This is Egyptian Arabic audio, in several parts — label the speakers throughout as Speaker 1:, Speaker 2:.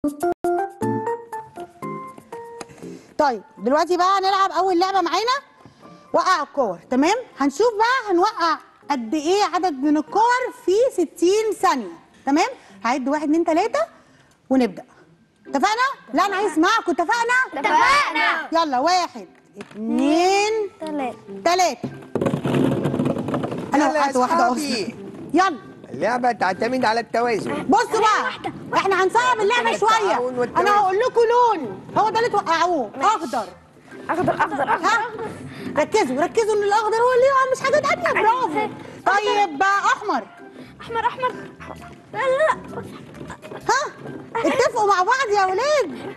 Speaker 1: طيب دلوقتي بقى هنلعب اول لعبه معانا وقع الكور تمام هنشوف بقى هنوقع قد ايه عدد من الكور في 60 ثانيه تمام هعد واحد اتنين تلاته ونبدا اتفقنا لا انا عايز اسمعكم اتفقنا
Speaker 2: اتفقنا.
Speaker 1: يلا واحد اتنين
Speaker 2: ثلاثة
Speaker 1: تلاته انا
Speaker 3: يلا يا
Speaker 1: وقعت واحده
Speaker 3: أصحابي.
Speaker 1: اصلا يلا
Speaker 3: اللعبة تعتمد على التوازن
Speaker 1: بصوا بقى احنا هنصعب اللعبه شويه
Speaker 3: التعاون والتوازن.
Speaker 1: انا هقول لكم لون هو ده اللي توقعوه اخضر
Speaker 2: أخضر أخضر أخضر
Speaker 1: ها ركزوا ركزوا ان الاخضر هو اللي يقع مش حاجه تانية برافو طيب بقى احمر
Speaker 2: أحمر أحمر لا لا لا
Speaker 1: ها اتفقوا مع بعض يا ولاد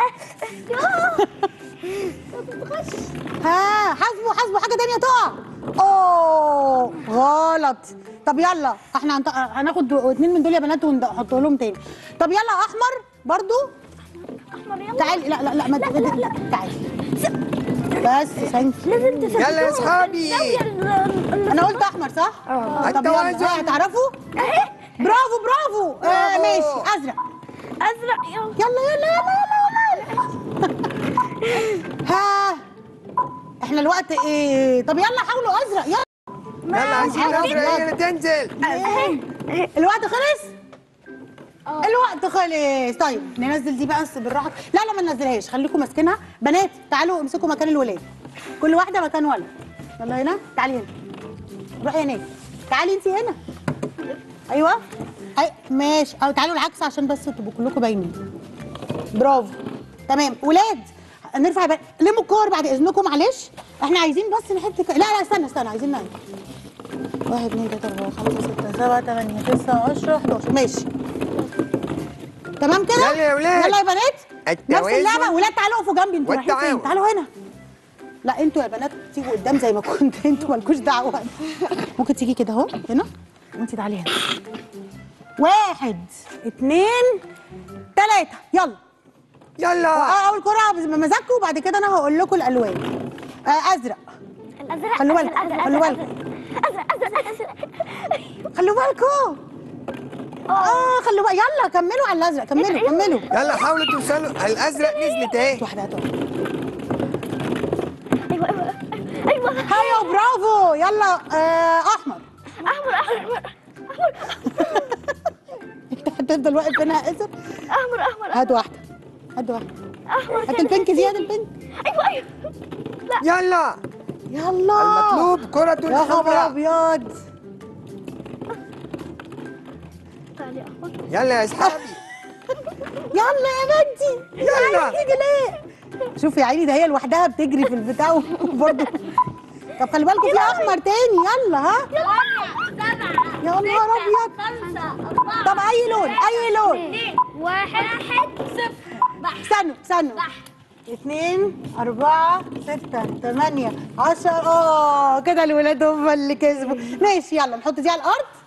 Speaker 1: ها حاسبوا حاسبوا حاجه تانية تقع اوه غلط طب يلا احنا هنط- هناخد اتنين من دول يا بنات ونحط لهم تاني طب يلا احمر برضو
Speaker 2: أحمر يلا
Speaker 1: تعالي لا لا لا ما
Speaker 2: لا، لا، لا.
Speaker 1: تعالي بس ثانك
Speaker 2: لازم تثبتوه
Speaker 3: يلا يا أصحابي.
Speaker 2: زاوية ال- ال-
Speaker 1: انا قلت احمر صح؟
Speaker 2: اه.
Speaker 1: طب يلا
Speaker 3: التوازن.
Speaker 1: ها، هتعرفوا؟
Speaker 2: أهي
Speaker 1: برافو برافو آه
Speaker 3: برافو.
Speaker 1: ماشي ازرق
Speaker 2: أزرق يلا
Speaker 1: يلا يلا يلا يلا يلا ها احنا الوقت ايه طب يلا حاولوا ازرق يلا
Speaker 3: يلا عايزين
Speaker 1: عارفين.
Speaker 3: الأزرق هي اللي تنزل
Speaker 2: أهي أهي
Speaker 1: الوقت خلص الوقت خلص طيب ننزل دي بقى بس بالراحه لا لا ما ننزلهاش خليكم ماسكينها بنات تعالوا امسكوا مكان الولاد كل واحده مكان ولد يلا هنا تعالي هنا روحي هناك تعالي انت هنا ايوه أي... ماشي او تعالوا العكس عشان بس تبقوا كلكم باينين برافو تمام ولاد نرفع بقى لموا الكور بعد اذنكم معلش احنا عايزين بس نحط ك... لا لا استنى استنى عايزين نعمل واحد اثنين ثلاثة أربعة خمسة ستة سبعة ثمانية تسعة 10 11 ماشي تمام كده؟
Speaker 3: يلا يا ولاد.
Speaker 1: يلا يا بنات نفس
Speaker 3: التوازن
Speaker 1: اللعبة ولاد تعالوا اقفوا جنبي انتوا رايحين فين؟
Speaker 3: والتعاون.
Speaker 1: تعالوا هنا لا انتوا يا بنات تيجوا قدام زي ما كنت انتوا مالكوش دعوة ممكن تيجي كده اهو هنا وانت تعالي هنا واحد اثنين ثلاثة يلا
Speaker 3: يلا
Speaker 1: آه، اول كرة بمزاجكم وبعد كده انا هقول لكم الالوان آه ازرق
Speaker 2: الأزرق
Speaker 1: خلوا بالكم،
Speaker 2: أزرق،
Speaker 1: خلوا
Speaker 2: أزرق،
Speaker 1: بالكم.
Speaker 2: أزرق أزرق أزرق
Speaker 1: خلوا بالكم اه خلوا بقى يلا كملوا على الازرق كملوا كملوا
Speaker 3: يلا حاولوا توصلوا الأزرق نزلت أهي
Speaker 1: واحدة هتقع
Speaker 2: أيوة أيوة أيوة
Speaker 1: هيا برافو يلا آه احمر
Speaker 2: أحمر أحمر
Speaker 1: انت هتفضل واقف هنا يا اسر
Speaker 2: أحمر أحمر
Speaker 1: هات واحدة هات واحدة
Speaker 2: أحمر
Speaker 1: هات البنك دي هات البنك
Speaker 2: أيوة أيوة
Speaker 3: يلا
Speaker 1: يلا
Speaker 3: المطلوب كرة
Speaker 1: يا خبر
Speaker 3: حمراء
Speaker 1: ابيض
Speaker 2: تعالي أحمر
Speaker 3: يلا يا أصحابي
Speaker 1: يلا يا بنتي
Speaker 3: يلا.
Speaker 1: عايز تيجي ليه شوفي يا عيني ده هي لوحدها بتجري في البتاع وبرضه طب خلي بالكم في احمر تاني يلا ها يا نهار ابيض طب اي لون اي لون
Speaker 2: واحد صفر
Speaker 1: استنوا استنوا اثنين أربعة ستة ثمانية عشرة اه كده الولاد هم اللي كسبوا ماشي يلا نحط دي على الأرض